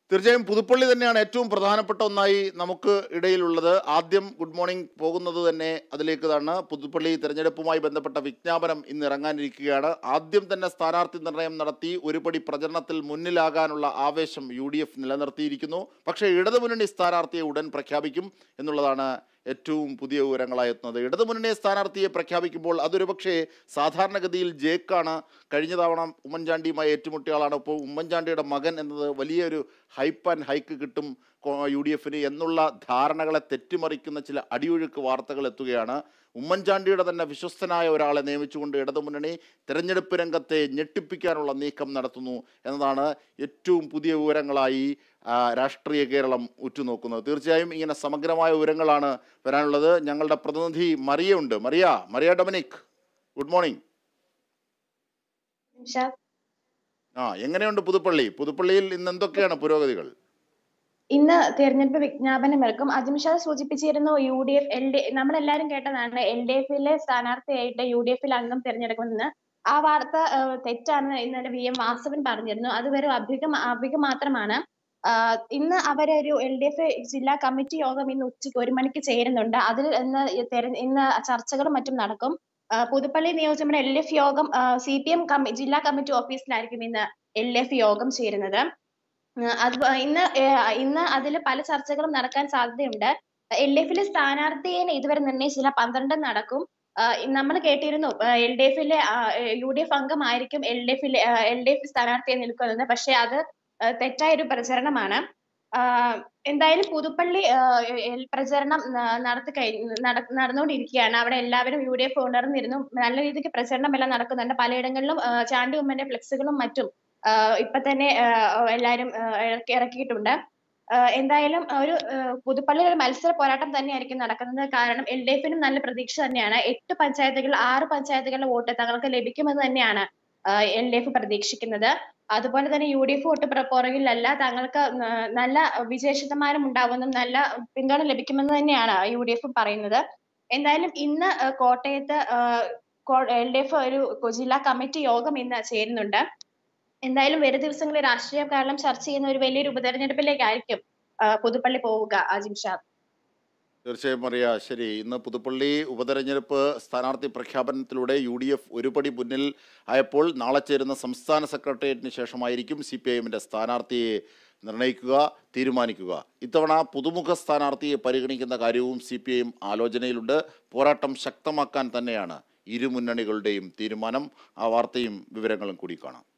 തീർച്ചയായും പുതുപ്പള്ളി തന്നെയാണ് ഏറ്റവും പ്രധാനപ്പെട്ട ഒന്നായി നമുക്ക് ഇടയിലുള്ളത് ആദ്യം ഗുഡ് മോർണിംഗ് പോകുന്നത് തന്നെ അതിലേക്ക് തന്നെ പുതുപ്പള്ളി തെരഞ്ഞെടുപ്പുമായി ബന്ധപ്പെട്ട വിജ്ഞാപനം ഇന്ന് ഇറങ്ങാനിരിക്കുകയാണ് ആദ്യം തന്നെ സ്ഥാനാർത്ഥി നിർണയം നടത്തി ഒരുപടി പ്രചരണത്തിൽ മുന്നിലാകാനുള്ള ആവേശം യു ഡി എഫ് നിലനിർത്തിയിരിക്കുന്നു പക്ഷേ ഇടതുമുന്നണി സ്ഥാനാർത്ഥിയെ ഉടൻ പ്രഖ്യാപിക്കും എന്നുള്ളതാണ് ഏറ്റവും പുതിയ വിവരങ്ങളായി എത്തുന്നത് ഇടതുമുന്നണി സ്ഥാനാർത്ഥിയെ പ്രഖ്യാപിക്കുമ്പോൾ അതൊരു പക്ഷേ സാധാരണഗതിയിൽ ജേക്കാണ് കഴിഞ്ഞ തവണ ഉമ്മൻചാണ്ടിയുമായി ഏറ്റുമുട്ടിയ ആളാണ് ഇപ്പോൾ ഉമ്മൻചാണ്ടിയുടെ മകൻ എന്നത് വലിയൊരു ഹൈപ്പ് ആൻഡ് ഹൈക്ക് കിട്ടും യു ഡി എഫിന് എന്നുള്ള ധാരണകളെ തെറ്റിമറിക്കുന്ന ചില അടിയൊഴുക്ക് വാർത്തകൾ എത്തുകയാണ് ഉമ്മൻചാണ്ടിയുടെ തന്നെ വിശ്വസ്തനായ ഒരാളെ നിയമിച്ചുകൊണ്ട് ഇടതുമുന്നണി തെരഞ്ഞെടുപ്പ് രംഗത്തെ ഞെട്ടിപ്പിക്കാനുള്ള നീക്കം നടത്തുന്നു എന്നതാണ് ഏറ്റവും പുതിയ വിവരങ്ങളായി ആ, രാഷ്ട്രീയ കേരളം ഉറ്റുനോക്കുന്നത് തീർച്ചയായും ഇങ്ങനെ സമഗ്രമായ വിവരങ്ങളാണ് വരാനുള്ളത് ഞങ്ങളുടെ പ്രതിനിധി മറിയ ഉണ്ട് Maria Maria Dominic good morning Nishad ആ എങ്ങനെയുണ്ട് പുതുപ്പള്ളി പുതുപ്പള്ളിയിൽ ഇന്ന് എന്തൊക്കെയാണ് പുരോഗതികൾ ഇന്ന് തെരഞ്ഞെടുപ്പ് വിജ്ഞാപനം ഇറക്കും അജിംഷാദ് സൂചിപ്പിച്ചിരുന്നു U D F L D നമ്മളെല്ലാരും കേട്ടതാണ് എൽ ഡി എഫിലെ സ്ഥാനാർത്ഥിയായിട്ട് യു ഡി എഫിൽ അംഗം തിരഞ്ഞെടുക്കുമെന്ന് ആ വാർത്ത ഏഹ്, തെറ്റാണെന്ന് ഇന്നലെ വി എം വാസവൻ പറഞ്ഞിരുന്നു അത് വെറും അഭികം അഭികം മാത്രമാണ് ആഹ് ഇന്ന് അവരൊരു എൽ ഡി എഫ് ജില്ലാ കമ്മിറ്റി യോഗം ഇന്ന് ഉച്ചയ്ക്ക് ഒരു മണിക്ക് ചേരുന്നുണ്ട് അതിൽ ഇന്ന് ഈ തെര- ഇന്ന് ചർച്ചകളും മറ്റും നടക്കും ആഹ് പുതുപ്പള്ളി നിയോജകമണ്ഡലം എൽ എഫ് യോഗം സി പി എം ജില്ലാ കമ്മിറ്റി ഓഫീസിലായിരിക്കും ഇന്ന് എൽ എഫ് യോഗം ചേരുന്നത് ആഹ് അത് പ- ഇന്ന് ഏഹ് ഇന്ന് അതിൽ പല ചർച്ചകളും നടക്കാൻ സാധ്യതയുണ്ട് എൽ എഫിലെ സ്ഥാനാർത്ഥിയെ ഇതുവരെ നിർണയിച്ചില്ല പന്ത്രണ്ട് നടക്കും നമ്മൾ കേട്ടിരുന്നു എൽ ഡി എഫിലെ യു ഡി എഫ് അംഗമായിരിക്കും എൽ ഡി എഫിലെ എൽ ഡി എഫ് സ്ഥാനാർത്ഥിയെ നിൽക്കുന്നത് പക്ഷെ അത് ആഹ് തെറ്റായ ഒരു പ്രചരണമാണ് ആഹ് എന്തായാലും പുതുപ്പള്ളി ആഹ് എൽ- പ്രചരണം ന- നടത്തി കഴിഞ്ഞ് നട- നടന്നുകൊണ്ടിരിക്കുകയാണ് അവിടെ എല്ലാവരും യു ഡി എഫ് ഉണർന്നിരുന്നു നല്ല രീതിക്ക് പ്രചരണം എല്ലാം നടക്കുന്നുണ്ട് പലയിടങ്ങളിലും ആഹ് ചാണ്ടി ഉമ്മന്റെ ഫ്ലെക്സുകളും മറ്റും ആഹ് ഇപ്പൊ തന്നെ ആഹ് എല്ലാവരും ആഹ് ഇറക്കി ഇറക്കിയിട്ടുണ്ട് ആഹ് എന്തായാലും ഒരു ആഹ് പുതുപ്പള്ളിയിൽ ഒരു മത്സര പോരാട്ടം തന്നെയായിരിക്കും നടക്കുന്നത് കാരണം എൽ ഡി എഫിനും നല്ല പ്രതീക്ഷ തന്നെയാണ് എട്ട് പഞ്ചായത്തുകൾ ആറ് പഞ്ചായത്തുകളിലെ വോട്ട് തങ്ങൾക്ക് ലഭിക്കുമെന്ന് തന്നെയാണ് എൽ ഡി എഫ് പ്രതീക്ഷിക്കുന്നത് അതുപോലെ തന്നെ യു ഡി എഫ് വോട്ട് പുറ- പുറകിലല്ല തങ്ങൾക്ക് ന- നല്ല വിജയ ശതമാനം ഉണ്ടാവുമെന്നും നല്ല പിന്തുണ ലഭിക്കുമെന്ന് തന്നെയാണ് യു ഡി എഫ് പറയുന്നത് എന്തായാലും ഇന്ന് ആഹ് കോട്ടയത്ത് എൽ ഡി എഫ് ഒരു ജില്ലാ കമ്മിറ്റി യോഗം ഇന്ന് ചേരുന്നുണ്ട് എന്തായാലും വരും ദിവസങ്ങളിൽ രാഷ്ട്രീയ കാരണം ചർച്ച ചെയ്യുന്ന ഒരു വലിയൊരു ഉപതെരഞ്ഞെടുപ്പിലേക്കായിരിക്കും ആ, പുതുപ്പള്ളി പോവുക അജിം ഷാ തീർച്ചയായും അറിയാ ശരി ഇന്ന് പുതുപ്പള്ളി ഉപതെരഞ്ഞെടുപ്പ് സ്ഥാനാർത്ഥി പ്രഖ്യാപനത്തിലൂടെ യു ഡി എഫ് ഒരുപടി മുന്നിൽ ആയപ്പോൾ നാളെ ചേരുന്ന സംസ്ഥാന സെക്രട്ടേറിയറ്റിന് ശേഷമായിരിക്കും സി പി ഐ എമ്മിൻ്റെ സ്ഥാനാർത്ഥിയെ നിർണയിക്കുക തീരുമാനിക്കുക ഇത്തവണ പുതുമുഖ സ്ഥാനാർത്ഥിയെ പരിഗണിക്കുന്ന കാര്യവും സി പി ഐ എം ആലോചനയിലുണ്ട് പോരാട്ടം ശക്തമാക്കാൻ തന്നെയാണ് ഇരു മുന്നണികളുടെയും തീരുമാനം ആ വാർത്തയും വിവരങ്ങളും കൂടി കാണാം